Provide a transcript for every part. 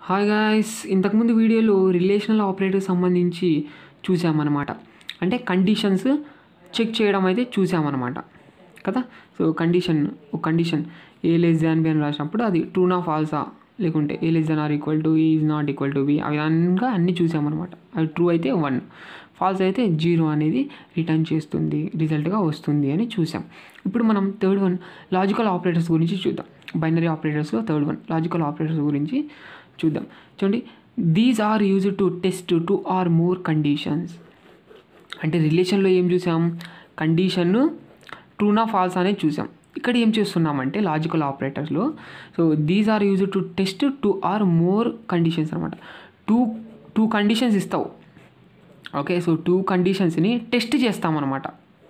hi guys ఇంతకుముందు వీడియోలో relational ఆపరేటర్కి సంబంధించి చూసామన్నమాట అంటే కండిషన్స్ చెక్ చేయడం అయితే చూసామన్నమాట కదా సో కండిషన్ ఒక condition A less than B అని రాసినప్పుడు అది ట్రూనా ఫాల్సా లేకుంటే A less than or equal to ఈ is not equal to B ఆ విధంగా అన్నీ చూసామన్నమాట అది ట్రూ అయితే వన్ ఫాల్స్ అయితే జీరో అనేది రిటర్న్ చేస్తుంది రిజల్ట్గా వస్తుంది అని చూసాం ఇప్పుడు మనం థర్డ్ వన్ లాజికల్ ఆపరేటర్స్ గురించి చూద్దాం బైనరీ ఆపరేటర్స్లో థర్డ్ వన్ లాజికల్ ఆపరేటర్స్ గురించి చూద్దాం చూడండి these are use to test two or more conditions అంటే రిలేషన్లో ఏం చూసాం కండిషన్ ట్రూనా ఫాల్స్ అనేది చూసాం ఇక్కడ ఏం చేస్తున్నామంటే లాజికల్ ఆపరేటర్స్లో so these are use to test two or more conditions అనమాట టూ టూ కండిషన్స్ ఇస్తావు ఓకే సో టూ కండిషన్స్ని టెస్ట్ చేస్తామన్నమాట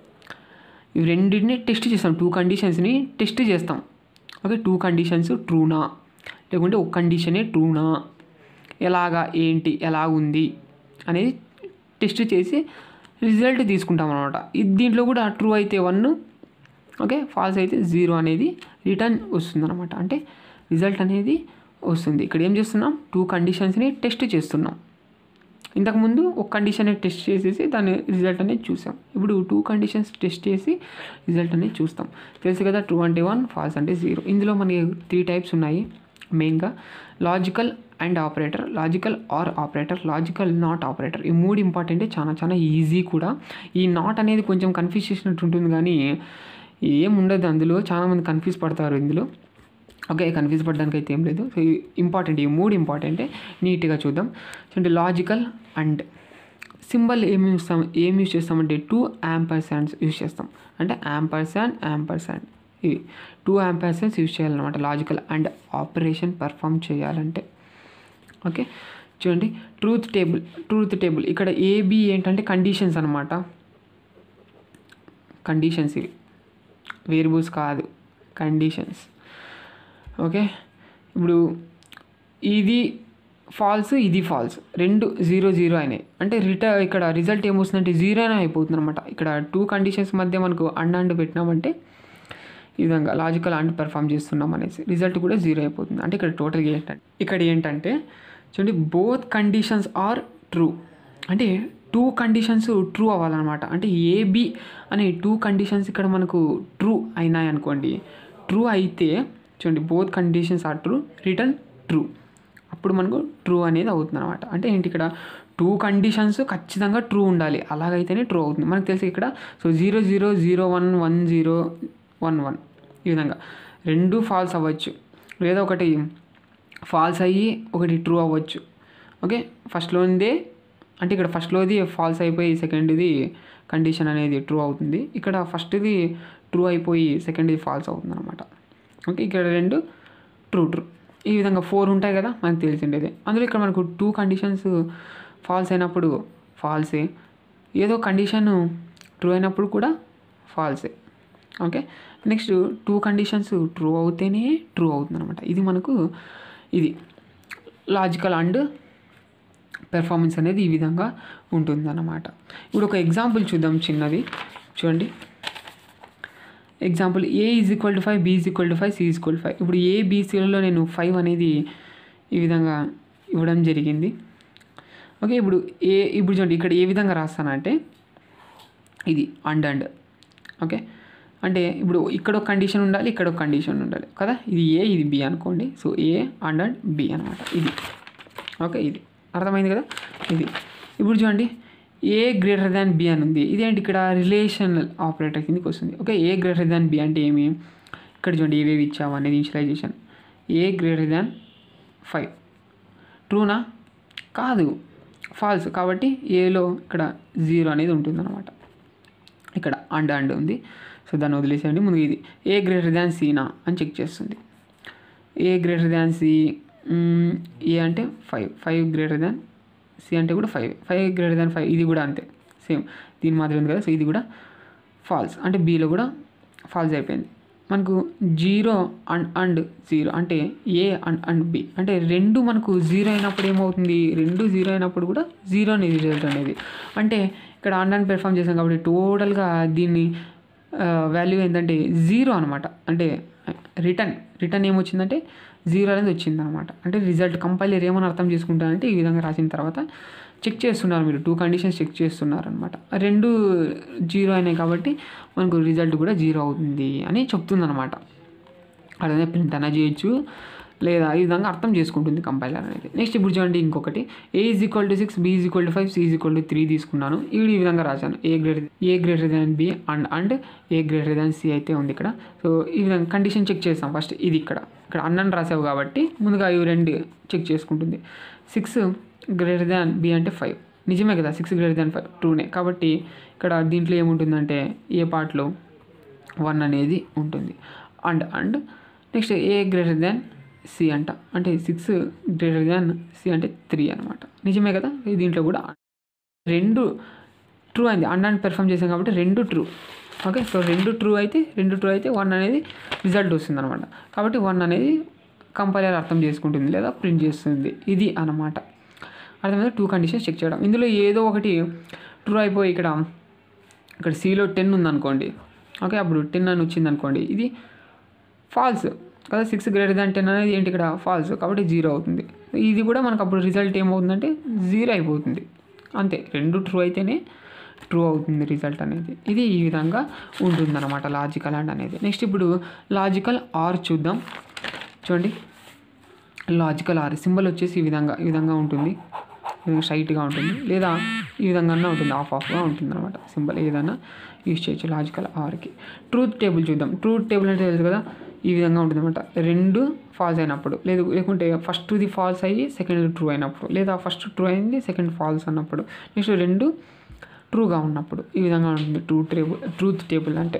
ఇవి రెండింటిని టెస్ట్ చేస్తాం టూ కండిషన్స్ని టెస్ట్ చేస్తాం ఓకే టూ కండిషన్స్ ట్రూనా లేకుంటే ఒక కండిషనే ట్రూనా ఎలాగా ఏంటి ఎలా ఉంది అనేది టెస్ట్ చేసి రిజల్ట్ తీసుకుంటాం అనమాట దీంట్లో కూడా ట్రూ అయితే వన్ ఓకే ఫాల్స్ అయితే జీరో అనేది రిటర్న్ వస్తుంది అనమాట అంటే రిజల్ట్ అనేది వస్తుంది ఇక్కడ ఏం చేస్తున్నాం టూ కండిషన్స్ని టెస్ట్ చేస్తున్నాం ఇంతకుముందు ఒక కండిషన్ టెస్ట్ చేసేసి దాని రిజల్ట్ అనేది చూసాం ఇప్పుడు టూ కండిషన్స్ టెస్ట్ చేసి రిజల్ట్ అనేది చూస్తాం తెలుసు కదా ట్రూ అంటే వన్ ఫాల్స్ అంటే జీరో ఇందులో మనకి త్రీ టైప్స్ ఉన్నాయి మెయిన్గా logical and operator logical or operator logical not operator ఈ మూడు ఇంపార్టెంటే చాలా చాలా ఈజీ కూడా ఈ నాట్ అనేది కొంచెం కన్ఫ్యూజ్ చేసినట్టు ఉంటుంది కానీ ఏం ఉండదు అందులో చాలామంది కన్ఫ్యూజ్ పడతారు ఇందులో ఓకే కన్ఫ్యూజ్ పడడానికి అయితే ఏం లేదు సో ఇంపార్టెంట్ ఈ మూడు ఇంపార్టెంటే నీట్గా చూద్దాం చూడండి లాజికల్ అండ్ సింబల్ ఏం చూస్తాం ఏం యూస్ చేస్తామంటే టూ యాంపర్సెంట్స్ యూస్ చేస్తాం అంటే యాంపర్సెంట్ యాంపర్సెంట్ ఇవి టూ యాంపర్సెంట్స్ యూస్ చేయాలన్నమాట లాజికల్ అండ్ ఆపరేషన్ పర్ఫామ్ చేయాలంటే ఓకే చూడండి ట్రూత్ టేబుల్ ట్రూత్ టేబుల్ ఇక్కడ ఏబి ఏంటంటే కండిషన్స్ అనమాట కండిషన్స్ ఇవి వేరియబుల్స్ కాదు కండిషన్స్ ఓకే ఇప్పుడు ఇది ఫాల్స్ ఇది ఫాల్స్ రెండు జీరో జీరో అయినాయి అంటే రిట ఇక్కడ రిజల్ట్ ఏమొస్తుందంటే జీరోనే అయిపోతుంది అనమాట ఇక్కడ టూ కండిషన్స్ మధ్య మనకు అండ్ అండ్ పెట్టినామంటే ఈ విధంగా లాజికల్ అండ్ పెర్ఫామ్ చేస్తున్నాం అనేసి రిజల్ట్ కూడా జీరో అయిపోతుంది అంటే ఇక్కడ టోటల్గా ఏంటంటే ఇక్కడ ఏంటంటే చూడండి బోత్ కండిషన్స్ ఆర్ ట్రూ అంటే టూ కండిషన్స్ ట్రూ అవ్వాలన్నమాట అంటే ఏబి అనే టూ కండిషన్స్ ఇక్కడ మనకు ట్రూ అయినాయి అనుకోండి ట్రూ అయితే చూడండి both conditions are true return true అప్పుడు మనకు ట్రూ అనేది అవుతుంది అనమాట అంటే ఏంటి ఇక్కడ టూ కండిషన్స్ ఖచ్చితంగా ట్రూ ఉండాలి అలాగైతేనే ట్రూ అవుతుంది మనకు తెలిసి ఇక్కడ so zero zero zero one one zero one one ఈ విధంగా రెండు ఫాల్స్ అవ్వచ్చు లేదా ఒకటి ఫాల్స్ అయ్యి ఒకటి ట్రూ అవ్వచ్చు ఓకే ఫస్ట్లోనిదే అంటే ఇక్కడ ఫస్ట్లోది ఫాల్స్ అయిపోయి సెకండ్ది కండిషన్ అనేది ట్రూ అవుతుంది ఇక్కడ ఫస్ట్ది ట్రూ అయిపోయి సెకండ్ది ఫాల్స్ అవుతుంది అనమాట ఓకే ఇక్కడ రెండు ట్రూ ట్రూ ఈ విధంగా ఫోర్ ఉంటాయి కదా మనకు తెలిసిండేది అందులో ఇక్కడ మనకు టూ కండిషన్స్ ఫాల్స్ అయినప్పుడు ఫాల్సే ఏదో కండిషన్ ట్రూ అయినప్పుడు కూడా ఫాల్సే okay next two conditions true అవుతేనే ట్రూ అవుతుంది అనమాట ఇది మనకు ఇది లాజికల్ అండ్ పెర్ఫార్మెన్స్ అనేది ఈ విధంగా ఉంటుందన్నమాట ఇప్పుడు ఒక ఎగ్జాంపుల్ చూద్దాం చిన్నది చూడండి example A is equal to five B is equal to five C is equal to five ఇప్పుడు ఏ బీసీలలో నేను ఫైవ్ అనేది ఈ విధంగా ఇవ్వడం జరిగింది ఓకే ఇప్పుడు ఏ ఇప్పుడు చూడండి ఇక్కడ ఏ విధంగా రాస్తానంటే ఇది అండ్ అండ్ ఓకే అంటే ఇప్పుడు ఇక్కడ ఒక కండిషన్ ఉండాలి ఇక్కడ ఒక కండిషన్ ఉండాలి కదా ఇది ఏ ఇది బి అనుకోండి so A and and B అనమాట ఇది ఓకే ఇది అర్థమైంది కదా ఇది ఇప్పుడు చూడండి ఏ గ్రేటర్ దాన్ బి అని ఉంది ఇదేంటి ఇక్కడ రిలేషనల్ ఆపరేటర్ కిందకి వస్తుంది okay A greater than B అంటే ఏమి ఇక్కడ చూడండి ఏవేవి ఇచ్చాము అనేది initialization A greater than five ట్రూనా కాదు ఫాల్స్ కాబట్టి ఏలో ఇక్కడ జీరో అనేది ఉంటుందన్నమాట ఇక్కడ అండ్ అండ్ ఉంది సో దాన్ని వదిలేసేయండి ముందు ఇది ఏ గ్రేటర్ దాన్ సీనా అని చెక్ చేస్తుంది ఏ గ్రేటర్ దాన్ సి ఏ అంటే five five greater than C అంటే కూడా five five greater than five ఇది కూడా అంతే సేమ్ దీని మాత్రం ఉంది కదా సో ఇది కూడా ఫాల్స్ అంటే బీలో కూడా ఫాల్స్ అయిపోయింది మనకు జీరో అండ్ అండ్ జీరో అంటే ఏ అండ్ అండ్ బి అంటే రెండు మనకు జీరో అయినప్పుడు ఏమవుతుంది రెండు జీరో అయినప్పుడు కూడా జీరో అనేది రిజల్ట్ అనేది అంటే ఇక్కడ అండ్ అండ్ పెర్ఫామ్ చేసాం కాబట్టి టోటల్గా దీన్ని వాల్యూ ఏంటంటే జీరో అనమాట అంటే రిటర్న్ రిటర్న్ ఏమొచ్చిందంటే జీరో అనేది వచ్చింది అనమాట అంటే రిజల్ట్ కంపైలర్ ఏమని అర్థం చేసుకుంటారంటే ఈ విధంగా రాసిన తర్వాత చెక్ చేస్తున్నారు మీరు టూ కండిషన్స్ చెక్ చేస్తున్నారు అనమాట రెండు జీరో అయినాయి కాబట్టి మనకు రిజల్ట్ కూడా జీరో అవుతుంది అని చెప్తుంది అనమాట అలానే ప్రింట్ అయినా చేయొచ్చు లేదా ఈ విధంగా అర్థం చేసుకుంటుంది కంపైలర్ అనేది నెక్స్ట్ ఇప్పుడు చూడండి ఇంకొకటి A is equal to six B is equal to five C is equal to three తీసుకున్నాను ఇవి ఈ విధంగా రాశాను A greater A greater than B and and A greater than C అయితే ఉంది ఇక్కడ సో ఈ విధంగా కండిషన్ చెక్ చేస్తాం ఫస్ట్ ఇది ఇక్కడ ఇక్కడ అన్నని రాసావు కాబట్టి ముందుగా ఇవి రెండు చెక్ చేసుకుంటుంది సిక్స్ గ్రేటర్ దాన్ బి అంటే ఫైవ్ నిజమే కదా సిక్స్ గ్రేటర్ దాన్ ఫైవ్ టూనే కాబట్టి ఇక్కడ దీంట్లో ఏముంటుందంటే ఏ పార్ట్లో వన్ అనేది ఉంటుంది and and next A greater than C అంట అంటే సిక్స్ గ్రేటర్ దాన్ సి అంటే త్రీ అనమాట నిజమే కదా ఈ దీంట్లో కూడా రెండు ట్రూ అయింది అండ్ అండ్ పెర్ఫామ్ చేసాం కాబట్టి రెండు ట్రూ ఓకే సో రెండు ట్రూ అయితే రెండు ట్రూ అయితే వన్ అనేది రిజల్ట్ వస్తుంది అనమాట కాబట్టి వన్ అనేది కంపైలర్ అర్థం చేసుకుంటుంది లేదా ప్రింట్ చేస్తుంది ఇది అనమాట అర్థమైంది టూ కండిషన్స్ చెక్ చేయడం ఇందులో ఏదో ఒకటి ట్రూ అయిపోయి ఇక్కడ ఇక్కడ సిలో టెన్ ఉందనుకోండి ఓకే అప్పుడు టెన్ అని వచ్చింది అనుకోండి ఇది ఫాల్స్ కదా సిక్స్ గ్రేటర్ దాన్ టెన్ అనేది ఏంటి ఇక్కడ ఫాల్స్ కాబట్టి జీరో అవుతుంది ఇది కూడా మనకు అప్పుడు రిజల్ట్ ఏమవుతుందంటే జీరో అయిపోతుంది అంతే రెండు ట్రూ అయితేనే ట్రూ అవుతుంది రిజల్ట్ అనేది ఇది ఈ విధంగా ఉంటుందన్నమాట లాజికల్ అండ్ అనేది నెక్స్ట్ ఇప్పుడు లాజికల్ ఆర్ చూద్దాం చూడండి లాజికల్ ఆర్ సింబల్ వచ్చేసి ఈ విధంగా ఈ విధంగా ఉంటుంది స్ట్రైట్గా ఉంటుంది లేదా ఈ విధంగా ఉంటుంది ఆఫ్ ఆఫ్గా ఉంటుంది అనమాట సింబల్ ఏదైనా యూజ్ చేయొచ్చు లాజికల్ ఆర్కి ట్రూత్ టేబుల్ చూద్దాం ట్రూత్ టేబుల్ అంటే తెలుసు కదా ఈ విధంగా ఉంటుంది అనమాట రెండు ఫాల్స్ అయినప్పుడు లేదు లేకుంటే ఫస్ట్ ది ఫాల్స్ అయ్యి సెకండ్ ట్రూ అయినప్పుడు లేదా ఫస్ట్ ట్రూ అయింది సెకండ్ ఫాల్స్ అన్నప్పుడు నెక్స్ట్ రెండు ట్రూగా ఉన్నప్పుడు ఈ విధంగా ఉంటుంది ట్రూ టేబుల్ ట్రూత్ టేబుల్ అంటే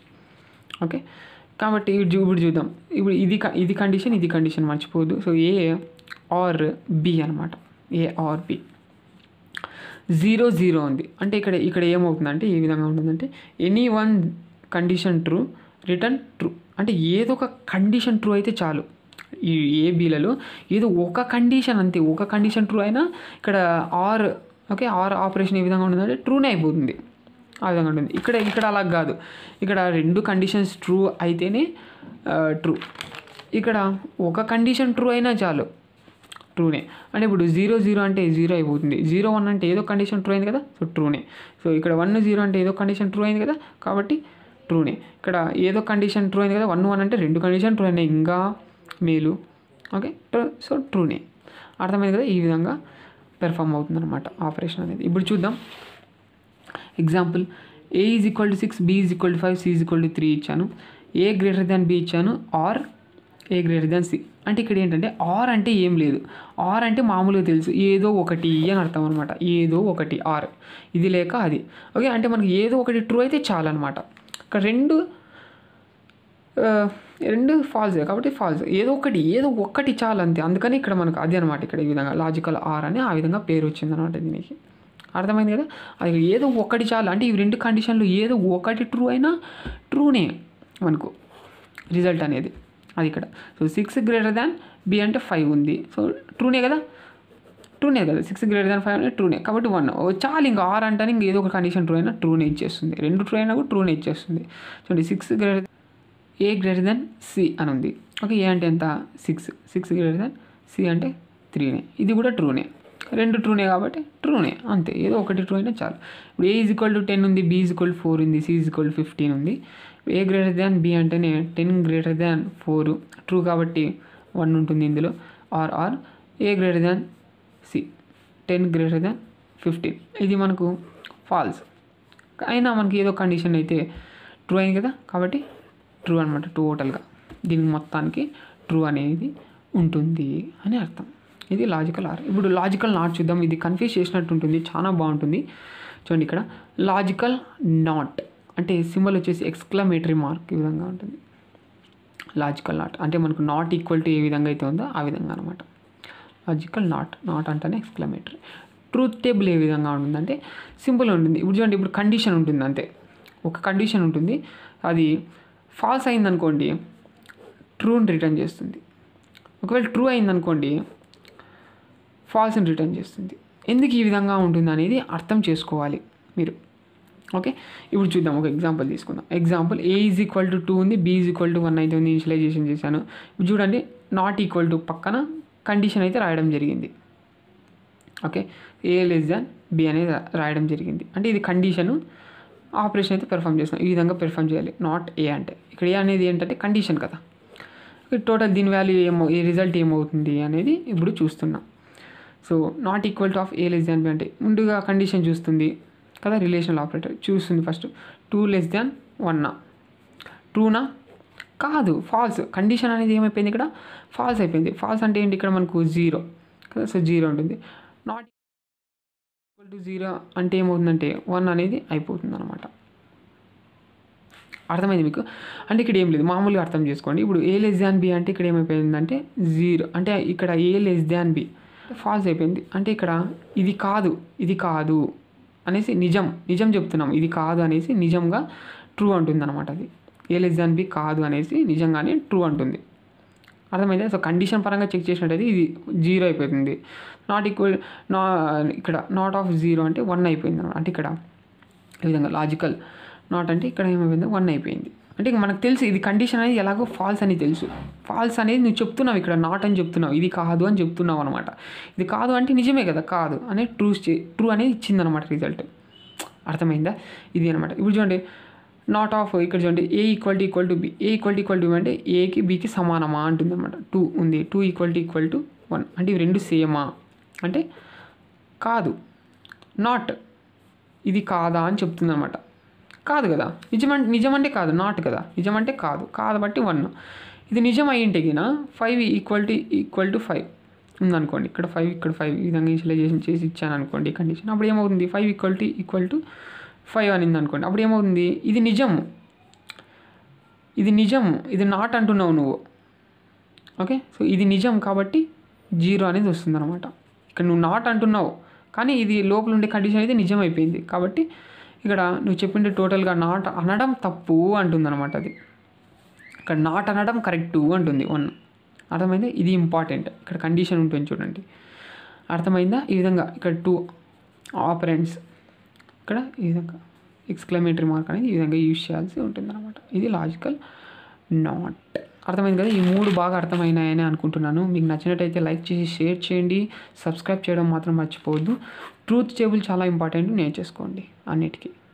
ఓకే కాబట్టి ఇప్పుడు ఇప్పుడు చూద్దాం ఇప్పుడు ఇది క- ఇది కండిషన్ ఇది కండిషన్ మర్చిపోవద్దు సో ఏ ఆర్ బి అనమాట A or B zero zero ఉంది అంటే ఇక్కడ ఇక్కడ ఏమవుతుందంటే ఏ విధంగా ఉంటుందంటే any one condition true return true అంటే ఏదో ఒక కండిషన్ ట్రూ అయితే చాలు ఈ ఏ బీలలో ఏదో ఒక కండిషన్ అంతే ఒక కండిషన్ ట్రూ అయినా ఇక్కడ ఆర్ ఓకే ఆర్ ఆపరేషన్ ఏ విధంగా ఉంటుందంటే ట్రూనే అయిపోతుంది ఆ విధంగా ఉంటుంది ఇక్కడ ఇక్కడ అలా కాదు ఇక్కడ రెండు కండిషన్స్ ట్రూ అయితేనే ట్రూ ఇక్కడ ఒక కండిషన్ ట్రూ అయినా చాలు ట్రూనే అంటే ఇప్పుడు జీరో జీరో అంటే జీరో అయిపోతుంది జీరో వన్ అంటే ఏదో కండిషన్ ట్రూ అయింది కదా సో ట్రూనే సో ఇక్కడ వన్ జీరో అంటే ఏదో కండిషన్ ట్రూ అయింది కదా కాబట్టి ట్రూనే ఇక్కడ ఏదో కండిషన్ ట్రూ అయింది కదా వన్ వన్ అంటే రెండు కండిషన్ ట్రూ అయినాయి ఇంకా మేలు ఓకే సో ట్రూనే అర్థమైంది కదా ఈ విధంగా పెర్ఫామ్ అవుతుంది అనమాట ఆపరేషన్ అనేది ఇప్పుడు చూద్దాం example A is equal to six B is equal to five C is equal to three ఇచ్చాను ఏ గ్రేటర్ దాన్ బి ఇచ్చాను or A greater than C అంటే ఇక్కడ ఏంటంటే ఆర్ అంటే ఏం లేదు ఆర్ అంటే మామూలుగా తెలుసు ఏదో ఒకటి అని అర్థం అనమాట ఏదో ఒకటి ఆర్ ఇది లేక అది ఓకే అంటే మనకి ఏదో ఒకటి ట్రూ అయితే చాలన్నమాట ఇక్కడ రెండు ఆ, రెండు ఫాల్స్ కాబట్టి ఫాల్స్ ఏదో ఒకటి ఏదో ఒక్కటి చాలు అంతే అందుకని ఇక్కడ మనకు అది అనమాట ఇక్కడ ఈ విధంగా లాజికల్ ఆర్ అని ఆ విధంగా పేరు వచ్చింది అనమాట దీనికి అర్థమైంది కదా అది ఏదో ఒకటి చాలు అంటే ఈ రెండు కండిషన్లు ఏదో ఒకటి ట్రూ అయినా ట్రూనే మనకు రిజల్ట్ అనేది అది ఇక్కడ so six greater than B అంటే ఫైవ్ ఉంది సో ట్రూనే కదా ట్రూనే కదా సిక్స్ గ్రేటర్ దాన్ ఫైవ్ అంటే ట్రూనే కాబట్టి వన్ చాలు ఇంకా ఆర్ అంటే ఇంక ఏదో ఒక కండిషన్ ట్రూ అయినా ట్రూనే ఇచ్చేస్తుంది రెండు ట్రూ అయినా కూడా ట్రూనే ఇచ్చేస్తుంది చూడండి six greater A greater than C అని ఉంది ఓకే ఏ అంటే ఎంత six six greater than C అంటే త్రీనే ఇది కూడా ట్రూనే రెండు ట్రూనే కాబట్టి ట్రూనే అంతే ఏదో ఒకటి ట్రూ అయినా చాలు ఇప్పుడు A is equal to ten ఉంది B is equal to four ఉంది C is equal to fifteen ఉంది ఏ గ్రేటర్ దాన్ బి అంటేనే ten greater than four true కాబట్టి వన్ ఉంటుంది ఇందులో or or A greater than C ten greater than fifteen ఇది మనకు falls అయినా మనకి ఏదో కండిషన్ అయితే ట్రూ అయింది కదా కాబట్టి ట్రూ అనమాట టోటల్గా దీనికి మొత్తానికి ట్రూ అనేది ఉంటుంది అని అర్థం ఇది లాజికల్ ఆర్ ఇప్పుడు లాజికల్ నాట్ చూద్దాం ఇది కన్ఫ్యూజ్ చేసినట్టు ఉంటుంది చాలా బాగుంటుంది చూడండి ఇక్కడ లాజికల్ నాట్ అంటే సింబల్ వచ్చేసి ఎక్స్క్లమేటరీ మార్క్ ఈ విధంగా ఉంటుంది లాజికల్ నాట్ అంటే మనకు నాట్ ఈక్వల్ టు ఏ విధంగా అయితే ఉందో ఆ విధంగా అనమాట లాజికల్ నాట్ నాట్ అంటేనే ఎక్స్క్లమేటరీ ట్రూత్ టేబుల్ ఏ విధంగా ఉంటుందంటే సింపుల్ ఉంటుంది ఇప్పుడు చూడండి ఇప్పుడు కండిషన్ ఉంటుంది అంతే ఒక కండిషన్ ఉంటుంది అది ఫాల్స్ అయిందనుకోండి ట్రూని రిటర్న్ చేస్తుంది ఒకవేళ ట్రూ అయిందనుకోండి ఫాల్స్ని రిటర్న్ చేస్తుంది ఎందుకు ఈ విధంగా ఉంటుంది అనేది అర్థం చేసుకోవాలి మీరు ఓకే ఇప్పుడు చూద్దాం ఒక ఎగ్జాంపుల్ తీసుకుందాం example A is equal to two ఉంది B is equal to one అయితే ఉంది ఇనిషియలైజేషన్ చేశాను ఇప్పుడు చూడండి నాట్ ఈక్వల్ టు పక్కన కండిషన్ అయితే రాయడం జరిగింది okay A less than B అనేది రాయడం జరిగింది అంటే ఇది కండిషను ఆపరేషన్ అయితే పెర్ఫామ్ చేస్తున్నాం ఈ విధంగా పెర్ఫామ్ చేయాలి నాట్ ఏ అంటే ఇక్కడ ఏ అనేది ఏంటంటే కండిషన్ కదా టోటల్ దీని వాల్యూ ఏమో ఈ రిజల్ట్ ఏమవుతుంది అనేది ఇప్పుడు చూస్తున్నాం so not equal to of A less than B అంటే ముందుగా కండిషన్ చూస్తుంది కదా రిలేషనల్ ఆపరేటర్ చూస్తుంది ఫస్ట్ టూ లెస్ దాన్ వన్నా ట్రూనా కాదు ఫాల్స్ కండిషన్ అనేది ఏమైపోయింది ఇక్కడ ఫాల్స్ అయిపోయింది ఫాల్స్ అంటే ఏంటి ఇక్కడ మనకు జీరో కదా సో జీరో ఉంటుంది నాట్ ఈక్వల్ టు జీరో అంటే ఏమవుతుందంటే వన్ అనేది అయిపోతుంది అనమాట అర్థమైంది మీకు అంటే ఇక్కడ ఏం లేదు మామూలుగా అర్థం చేసుకోండి ఇప్పుడు ఏ లెస్ దాన్ బి అంటే ఇక్కడ ఏమైపోయిందంటే జీరో అంటే ఇక్కడ A less than B false అయిపోయింది అంటే ఇక్కడ ఇది కాదు ఇది కాదు అనేసి నిజం నిజం చెప్తున్నాం ఇది కాదు అనేసి నిజంగా ట్రూ అంటుంది అనమాట అది ఏ లెస్ దాన్ బి కాదు అనేసి నిజంగానే ట్రూ అంటుంది అర్థమైందా సో కండిషన్ పరంగా చెక్ చేసినట్టయితే ఇది జీరో అయిపోతుంది నాట్ ఈక్వల్ నా ఇక్కడ నాట్ ఆఫ్ జీరో అంటే వన్ అయిపోయింది అనమాట అంటే ఇక్కడ ఈ విధంగా లాజికల్ నాట్ అంటే ఇక్కడ ఏమైపోయింది వన్ అయిపోయింది అంటే ఇక మనకు తెలుసు ఇది కండిషన్ అనేది ఎలాగో ఫాల్స్ అని తెలుసు ఫాల్స్ అనేది నువ్వు చెప్తున్నావు ఇక్కడ నాట్ అని చెప్తున్నావు ఇది కాదు అని చెప్తున్నావు అనమాట ఇది కాదు అంటే నిజమే కదా కాదు అనే ట్రూ ట్రూ అనేది ఇచ్చిందనమాట రిజల్ట్ అర్థమైందా ఇది అనమాట ఇప్పుడు చూడండి నాట్ ఆఫ్ ఇక్కడ చూడండి A equal to equal to B A equal to equal to అంటే ఏకి బీకి సమానమా అంటుంది అనమాట టూ ఉంది two equal to equal to one అంటే ఇవి రెండు సేమా అంటే కాదు నాట్ ఇది కాదా అని చెప్తుంది అనమాట కాదు కదా నిజమంటే నిజమంటే కాదు నాట్ కదా నిజమంటే కాదు కాదు బట్టి వన్ ఇది నిజం అయ్యింటే గిన five equal to equal to five ఉందనుకోండి ఇక్కడ ఫైవ్ ఇక్కడ ఫైవ్ ఈ విధంగా ఇన్షియలైజేషన్ చేసి ఇచ్చాను అనుకోండి ఈ కండిషన్ అప్పుడు ఏమవుతుంది five equal to equal to five అనింది అనుకోండి అప్పుడు ఏమవుతుంది ఇది నిజం ఇది నిజం ఇది నాట్ అంటున్నావు నువ్వు ఓకే సో ఇది నిజం కాబట్టి జీరో అనేది వస్తుంది అనమాట ఇక్కడ నువ్వు నాట్ అంటున్నావు కానీ ఇది లోపల ఉండే కండిషన్ అయితే నిజం అయిపోయింది కాబట్టి ఇక్కడ నువ్వు చెప్పిండే టోటల్గా నాట్ అనడం తప్పు అంటుంది అనమాట అది ఇక్కడ నాట్ అనడం కరెక్టు అంటుంది వన్ అర్థమైందా ఇది ఇంపార్టెంట్ ఇక్కడ కండిషన్ ఉంటుంది చూడండి అర్థమైందా ఈ విధంగా ఇక్కడ టూ ఆపరెంట్స్ ఇక్కడ ఈ విధంగా ఎక్స్క్లమేటరీ మార్క్ అనేది ఈ విధంగా యూజ్ చేయాల్సి ఉంటుంది అనమాట ఇది లాజికల్ నాట్ అర్థమైంది కదా ఈ మూడు బాగా అర్థమైనాయని అనుకుంటున్నాను మీకు నచ్చినట్టయితే లైక్ చేసి షేర్ చేయండి సబ్స్క్రైబ్ చేయడం మాత్రం మర్చిపోవద్దు ట్రూత్ టేబుల్ చాలా ఇంపార్టెంట్ నేర్చేసుకోండి అన్నిటికీ